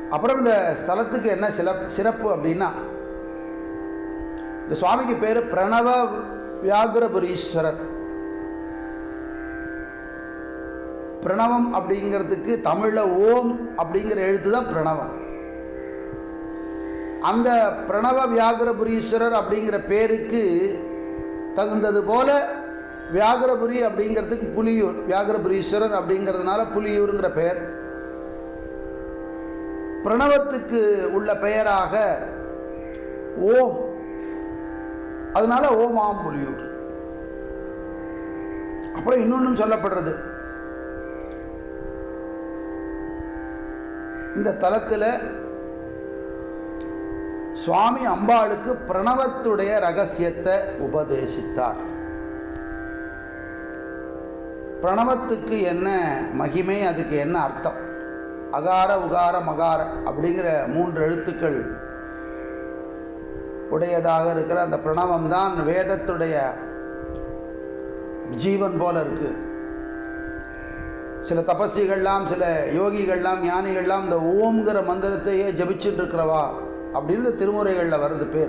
அப்புறம் இந்த ஸ்தலத்துக்கு என்ன சில சிறப்பு அப்படின்னா இந்த சுவாமிக்கு பேர் பிரணவ வியாகரபுரீஸ்வரர் பிரணவம் அப்படிங்கிறதுக்கு தமிழில் ஓம் அப்படிங்கிற எழுத்து தான் பிரணவம் அந்த பிரணவ வியாகரபுரீஸ்வரர் அப்படிங்கிற பேருக்கு தகுந்தது போல வியாகரபுரி அப்படிங்கிறதுக்கு புலியூர் வியாகரபுரீஸ்வரர் அப்படிங்கிறதுனால புலியூருங்கிற பெயர் பிரணவத்துக்கு உள்ள பெயராக ஓம் அதனால ஓமாம் புலியூர் அப்புறம் இன்னொன்றும் சொல்லப்படுறது இந்த தலத்தில் சுவாமி அம்பாளுக்கு பிரணவத்துடைய ரகசியத்தை உபதேசித்தார் பிரணவத்துக்கு என்ன மகிமை அதுக்கு என்ன அர்த்தம் அகார உகார மகார அப்படிங்கிற மூன்று எழுத்துக்கள் உடையதாக இருக்கிற அந்த பிரணவம் தான் வேதத்துடைய ஜீவன் போல இருக்கு சில தபஸ்விகள்லாம் சில யோகிகள்லாம் ஞானிகள்லாம் இந்த ஓம்ங்கிற மந்திரத்தையே ஜபிச்சுட்டு இருக்கிறவா அப்படின்னு திருமுறைகளில் வருது பேர்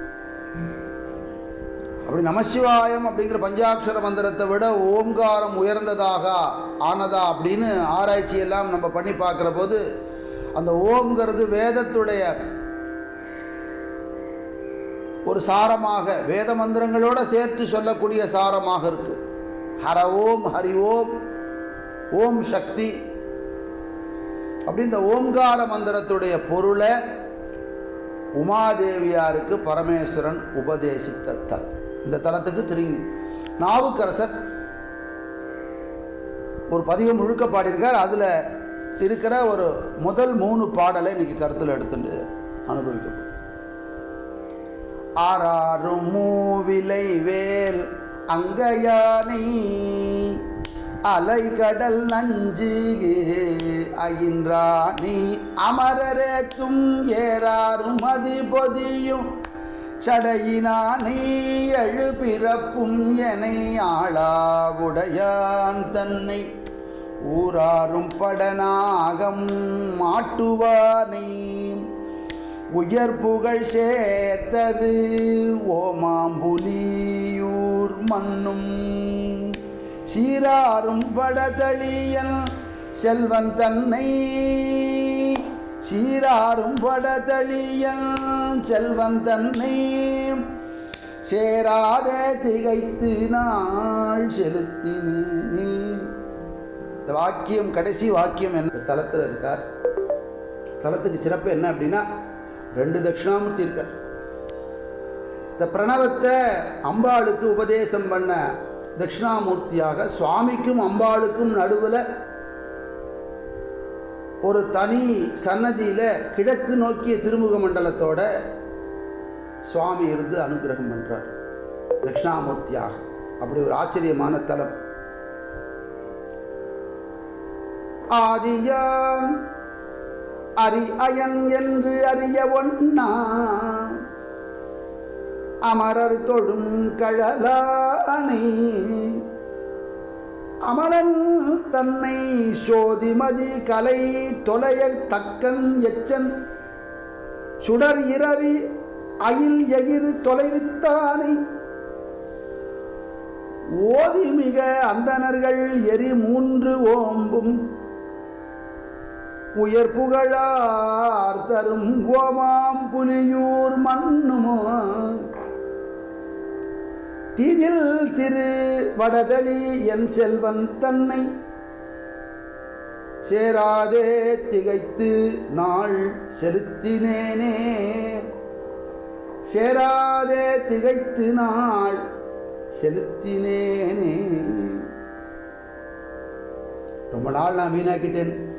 அப்படி நமசிவாயம் அப்படிங்கிற பஞ்சாட்சர மந்திரத்தை விட ஓம்காரம் உயர்ந்ததாக ஆனதா அப்படின்னு ஆராய்ச்சி எல்லாம் நம்ம பண்ணி பார்க்குற போது அந்த ஓம்ங்கிறது வேதத்துடைய ஒரு சாரமாக வேத மந்திரங்களோட சேர்த்து சொல்லக்கூடிய சாரமாக இருக்கு ஹர ஓம் ஹரி ஓம் ஓம் சக்தி அப்படி இந்த ஓம்கார மந்திரத்துடைய பொருளை உமாதேவியாருக்கு பரமேஸ்வரன் உபதேசித்த தல் இந்த தலத்துக்கு திரும்பி நாவுக்கரசர் ஒரு பதிகம் முழுக்க பாடியிருக்கார் அதில் இருக்கிற ஒரு முதல் மூணு பாடலை இன்னைக்கு கருத்தில் எடுத்துட்டு அனுபவிக்கப்படும் ஆறாரும் மூவிலை வேல் அங்கயானை அலைகடல் நஞ்சு அயின்றானி அமரரேத்தும் ஏறாரும் மதி பொதியும் சடையினானே எழு பிறப்பும் எனை ஆளாவுடையான் தன்னை ஊராரும் படனாகம் மாட்டுவானே உயர் புகழ் சேர்த்தது ஓமாம்புலியூர் மண்ணும் சீராரும் படதளியல் செல்வன் தன்னை சீராரும் படதளியல் செல்வன் தன்னை சேராதே திகைத்து நாள் செலுத்தினே இந்த வாக்கியம் கடைசி வாக்கியம் என்ன தலத்தில் இருக்கார் தலத்துக்கு சிறப்பு என்ன அப்படின்னா ரெண்டு தட்சிணாமூர்த்தி இருக்கார் இந்த பிரணவத்தை அம்பாளுக்கு உபதேசம் பண்ண தட்சிணாமூர்த்தியாக சுவாமிக்கும் அம்பாளுக்கும் நடுவில் ஒரு தனி சன்னதியில் கிழக்கு நோக்கிய திருமுக மண்டலத்தோட சுவாமி இருந்து அனுகிரகம் பண்ணுறார் தட்சிணாமூர்த்தியாக அப்படி ஒரு ஆச்சரியமான தலம் ஆதியான் அரி அயன் என்று அறிய ஒன்னா அமரர் தொழும் கழலானை அமரன் தன்னை சோதிமதி கலை தொலைய தக்கன் எச்சன் சுடர் இரவி அயில் எகிர் தொலைவித்தானை ஓதி மிக அந்தணர்கள் எரி மூன்று ஓம்பும் உயர் புகழார் தரும் ஓமாம் புலியூர் மண்ணுமோ தீதில் திரு வடதளி என் செல்வன் தன்னை சேராதே திகைத்து நாள் செலுத்தினேனே சேராதே திகைத்து நாள் செலுத்தினேனே ரொம்ப நாள் நான் வீணாக்கிட்டேன்